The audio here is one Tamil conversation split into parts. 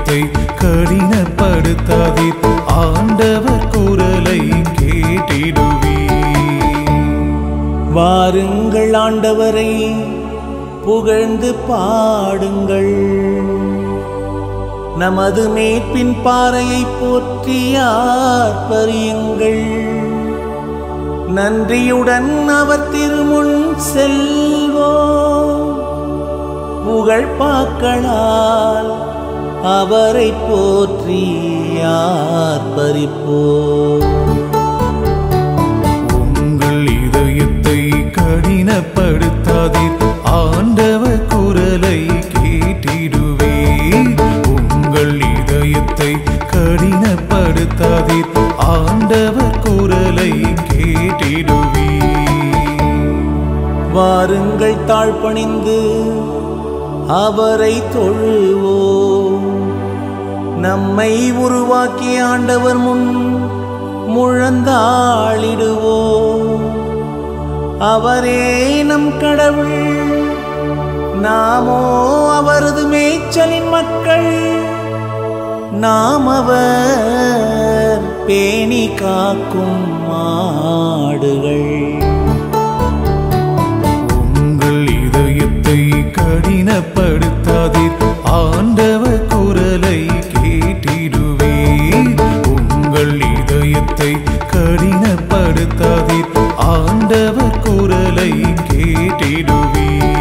இதயத்தை கடினப்படுத்தாதீர் ஆண்டவர் குரலை கேட்டிடுவீர் வாருங்கள் ஆண்டவரை புகழ்ந்து பாடுங்கள் நமது மேற்பின் பாறையை போற்றி ஆர்ப்பரியுங்கள் நன்றியுடன் அவர் திருமுன் செல்வோம் புகழ் பாக்களால் அவரை போற்றி ஆர்ப்பரிப்போம் உங்கள் இதயத்தை கடினப்படுத்தாதீர் ஆண்டவர் குரலை கேட்டிடுவீர் உங்கள் இதயத்தை கடினப்படுத்தாதீர் ஆண்டவர் குரலை கேட்டிடுவீர் வாருங்கள் தாழ்பணிந்து அவரை தொழுவோம் நம்மை உருவாக்கிய ஆண்டவர் முன் முழந்தாளிடுவோம் அவரே நம் கடவுள் நாமோ அவரது மேய்ச்சலின் மக்கள் நாம் அவர் பேணி காக்கும் மாடுகள் உங்கள் இதயத்தை கடினப்படுத்தாதீர் ஆண்டவர் குரலை கேட்டிடுவீர் உங்கள் இதயத்தை கடினப்படுத்தாதீர் ஆண்டவர் குரலை கேட்டிடுவீர்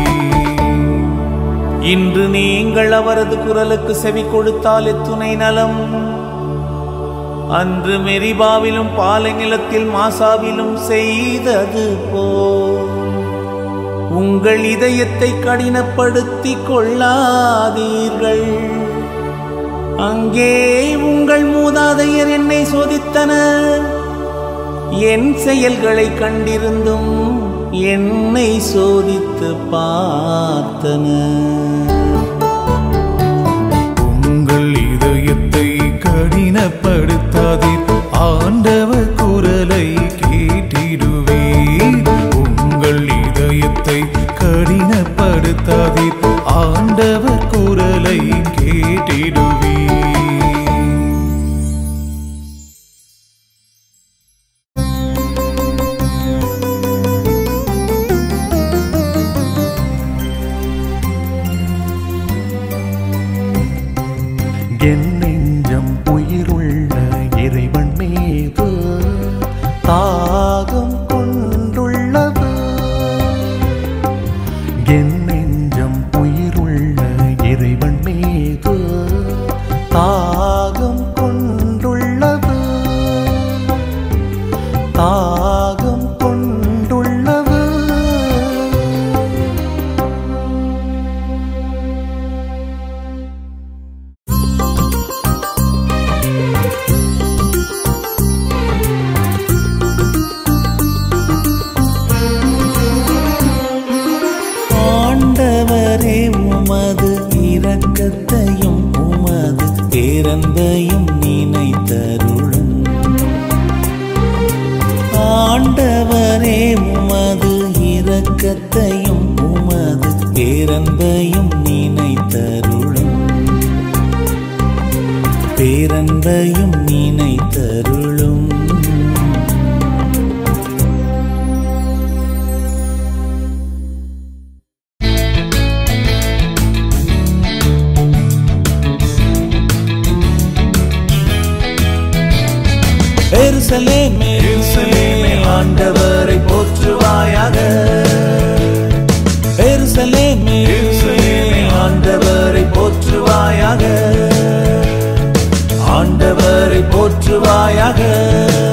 இன்று நீங்கள் அவரது குரலுக்கு செவி கொடுத்தால் எத்துணை நலம் அன்று மெரிபாவிலும் பாலை நிலத்தில் மாசாவிலும் செய்தது போ உங்கள் இதயத்தை கடினப்படுத்திக் கொள்ளாதீர்கள் அங்கே உங்கள் மூதாதையர் என்னை சோதித்தனர் என் செயல்களை கண்டிருந்தும் என்னை சோதித்து பார்த்தனர் உங்கள் இதயத்தை கடினப்படுத்தாதீர் ஆண்டவர் குரலை கேட்டிடுவீர் உங்கள் இதயத்தை கடினப்படுத்தாதீர் ஆண்டவர் குரலை கேட்டிடுவீர் என் நெஞ்சம் உயிருள்ள இறைவன் மீது தாகம் கொண்டுள்ளது என் நெஞ்சம் உயிருள்ள இறைவன் மீது தாகம் கொண்டுள்ளது தாகம் கொண்டுள்ளது ஆண்டவரே உமது இரக்கத்தையும் உமது பேரன்பையும் நினைத்தருளும் ஆண்டவரே உமது இரக்கத்தையும் உமது பேரன்பையும் நினைத்தருளும் பேரன்பையும் நினைத்தருளும் எருசலேமே எருசலேமே, ஆண்டவரை போற்றுவாயாக எருசலேமே எருசலேமே, ஆண்டவரை போற்றுவாயாக ஆண்டவரை போற்றுவாயாக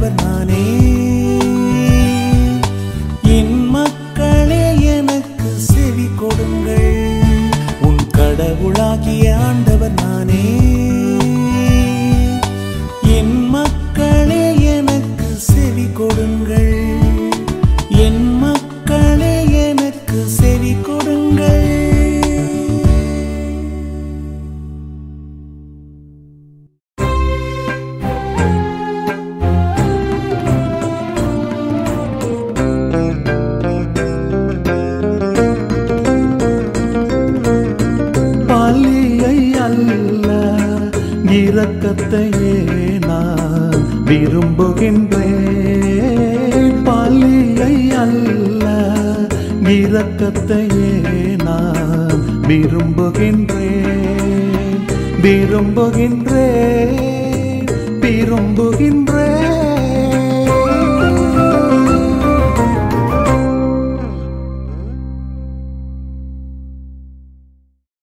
ஆண்டவர் நானே என் மக்களே எனக்கு செவி கொடுங்கள் உன் கடவுளாகிய ஆண்டவர் நானே என் மக்களே எனக்கு செவி கொடுங்கள் என் மக்களே எனக்கு செவி கொடுங்கள் பலியை அல்ல இரக்கத்தையே நான் விரும்புகின்றேன் பலியை அல்ல இரக்கத்தையே நான் விரும்புகின்றேன் விரும்புகின்றேன் விரும்புகின்றேன்